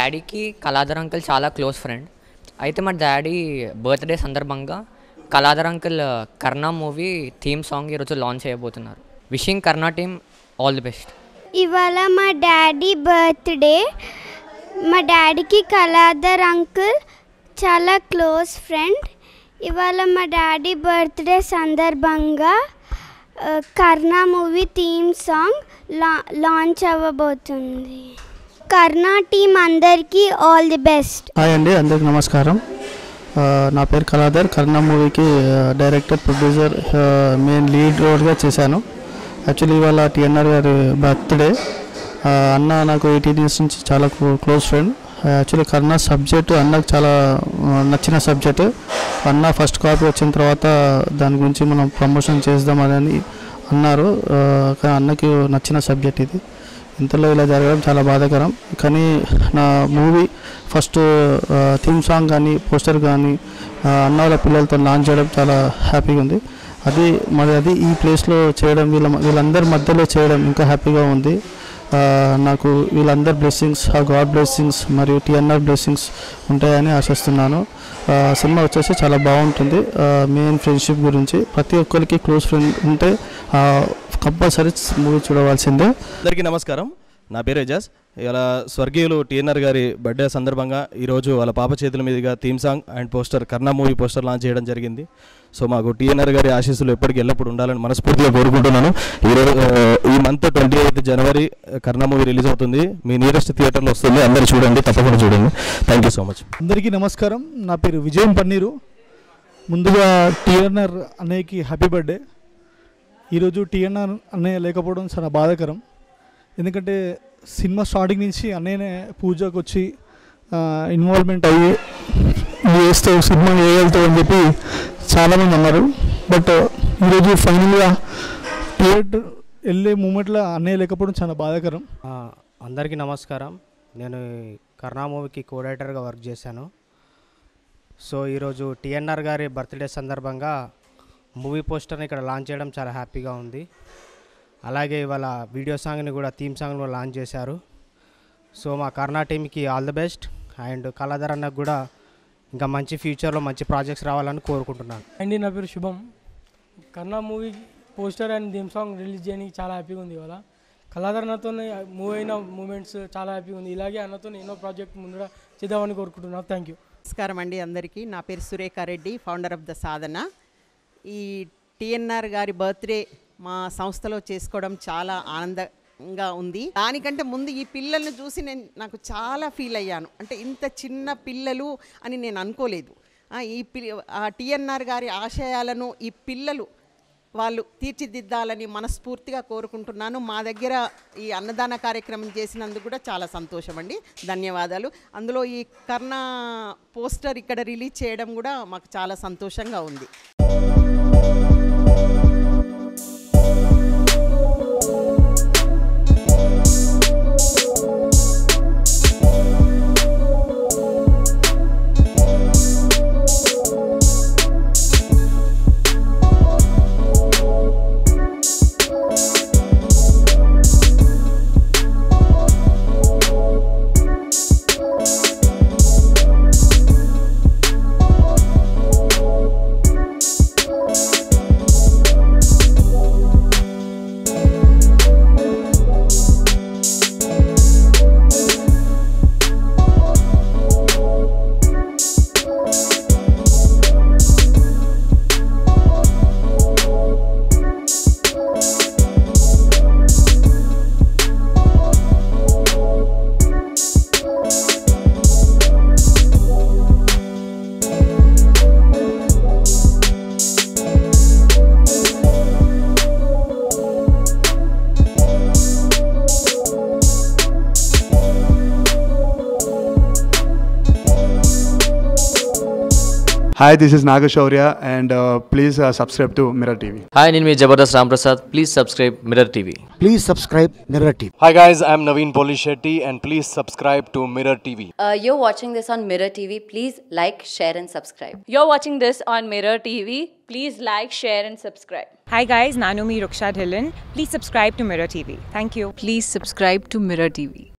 డాడీకి కళాధర్ అంకుల్ చాలా close friend అయితే మా డాడీ బర్త్డే సందర్భంగా Kaladhar uncle Karna movie theme song ఈరోజు లాంచ్ చేయబోతున్నారు wishing Karna team all the best ఇవాళ మా డాడీ బర్త్డే మా డాడీకి కళాధర్ అంకుల్ చాలా క్లోజ్ ఫ్రెండ్ ఇవాళ మా డాడీ బర్త్డే సందర్భంగా ఆ, కర్ణా మూవీ థీమ్ సాంగ్ లా లాంచ్ అవ్వబోతుంది కర్ణా టీం అందరికీ ఆల్ ది బెస్ట్ హాయ్ అండి అందరికి నమస్కారం ఆ, నా పేరు కళాధర్ కర్ణ మూవీకి ఆ, డైరెక్టర్ ప్రొడ్యూసర్ ఆ, మెయిన్ లీడ్ రోల్గా చేశాను యాక్చువల్లీ ఇవాళ టిఎన్ఆర్ గారి బర్త్డే ఆ, అన్న నాకు ఎయిటీన్ ఇయర్స్ నుంచి చాలా క్లో- close friend actually Karna subject అన్నకు చాలా ఆ, నచ్చిన సబ్జెక్టు అన్న ఫస్ట్ కాపీ వచ్చిన తర్వాత దాని గురించి మనం ప్రమోషన్ చేద్దామని అన్నారు ఆ, కానీ అన్నకి నచ్చిన సబ్జెక్ట్ ఇది ఇంతలో ఇలా జరగడం చాలా బాధాకరం కానీ నా మూవీ ఫస్ట్ థీమ్ సాంగ్ కానీ పోస్టర్ కానీ ఆ, అన్న వాళ్ళ పిల్లలతో లాంచ్ చేయడం చాలా హ్యాపీగా ఉంది అది మరి అది ఈ ప్లేస్లో చేయడం వీళ్ళ వీళ్ళందరి మధ్యలో చేయడం ఇంకా హ్యాపీగా ఉంది ఆ, నాకు వీళ్ళందరి బ్లెస్సింగ్స్ ఆ గాడ్ బ్లెస్సింగ్స్ మరియు టిఎన్ఆర్ బ్లెస్సింగ్స్ ఉంటాయని ఆశిస్తున్నాను ఆ, సినిమా వచ్చేసి చాలా బాగుంటుంది మెయిన్ ఫ్రెండ్షిప్ గురించి ప్రతి ఒక్కరికి క్లోజ్ ఫ్రెండ్ ఉంటే కంపల్సరీ మూవీ చూడవలసిందే అందరికీ నమస్కారం నా పేరు ఎజాజ్ ఇలా స్వర్గీయులు టిఎన్ఆర్ గారి బర్త్డే సందర్భంగా ఈరోజు వాళ్ళ పాప చేతుల మీదుగా theme song and poster Karna movie poster launch చేయడం జరిగింది సో మాకు టిఎన్ఆర్ గారి ఆశీస్సులు ఎప్పటికీ ఎల్లప్పుడు ఉండాలని మనస్ఫూర్తిగా కోరుకుంటున్నాను ఈరోజు ఆ, ఈ మంత్ ట్వంటీ ఎయిత్ జనవరి కర్ణా మూవీ రిలీజ్ అవుతుంది మీ నియరెస్ట్ థియేటర్లో వస్తుంది అందరూ చూడండి తప్పకుండా చూడండి థ్యాంక్ యూ సో మచ్ అందరికీ నమస్కారం నా పేరు విజయం పన్నీరు ముందుగా టిఎన్ఆర్ అన్నయ్యకి హ్యాపీ బర్త్డే ఈరోజు టిఎన్ఆర్ అన్నయ్య లేకపోవడం చాలా బాధాకరం ఎందుకంటే సినిమా స్టార్టింగ్ నుంచి అన్నయ్యనే పూజకు వచ్చి ఇన్వాల్వ్మెంట్ అయ్యి నువ్వు వేస్తావు సినిమా వేయగలుగుతావు అని చెప్పి చాలామంది అన్నారు బట్ ఈరోజు ఫైనల్గా థియేటర్ వెళ్ళే మూమెంట్లో అన్నయ్య లేకపోవడం చాలా బాధాకరం ఆ, అందరికీ నమస్కారం నేను ఈ కర్ణా మూవీకి కోడైటర్గా వర్క్ చేశాను సో ఈరోజు టిఎన్ఆర్ గారి బర్త్డే సందర్భంగా మూవీ పోస్టర్ని ఇక్కడ లాంచ్ చేయడం చాలా హ్యాపీగా ఉంది అలాగే ఇవాళ వీడియో సాంగ్ని కూడా థీమ్ సాంగ్ని కూడా లాంచ్ చేశారు సో మా కర్ణా టీమ్కి all the best and Kaladhar అన్నకు కూడా ఇంకా మంచి ఫ్యూచర్లో మంచి ప్రాజెక్ట్స్ రావాలని కోరుకుంటున్నాను అండి నా పేరు Shubham Karna movie poster and theme song release చేయడానికి చాలా హ్యాపీగా ఉంది ఇవాళ కళాధర్ అన్నతో మూవ్ అయిన మూమెంట్స్ చాలా హ్యాపీగా ఉంది ఇలాగే అన్నతో ఎన్నో ప్రాజెక్ట్ ముందర చేద్దామని కోరుకుంటున్నాను థ్యాంక్ యూ నమస్కారం అండి అందరికీ నా పేరు Surekha Reddy founder of the Sadhana ఈ టిఎన్ఆర్ గారి బర్త్డే మా సంస్థలో చేసుకోవడం చాలా ఆనందంగా ఉంది దానికంటే ముందు ఈ పిల్లల్ని చూసి నేను నాకు చాలా ఫీల్ అయ్యాను అంటే ఇంత చిన్న పిల్లలు అని నేను అనుకోలేదు ఆ, ఈ పి ఆ టిఎన్ఆర్ గారి ఆశయాలను ఈ పిల్లలు వాళ్ళు తీర్చిదిద్దాలని మనస్ఫూర్తిగా కోరుకుంటున్నాను మా దగ్గర ఈ అన్నదాన కార్యక్రమం చేసినందుకు కూడా చాలా సంతోషం అండి ధన్యవాదాలు అందులో ఈ కర్ణ పోస్టర్ ఇక్కడ రిలీజ్ చేయడం కూడా మాకు చాలా సంతోషంగా ఉంది Hi, this is Nagashaurya, and uh, please uh, subscribe to Mirror TV. Hi నేను మీ Jabardasth Ramprasad please subscribe Mirror TV Please subscribe Mirror TV. Hi guys, I'm Naveen Polishetty and please subscribe to Mirror TV. Uh, you're watching this on Mirror TV. Please like, share, and subscribe. You're watching this on Mirror TV. Please like, share, and subscribe. Hi guys, Nanumi Ruksha Dhillon. Please subscribe to Mirror TV. Thank you. Please subscribe to Mirror TV.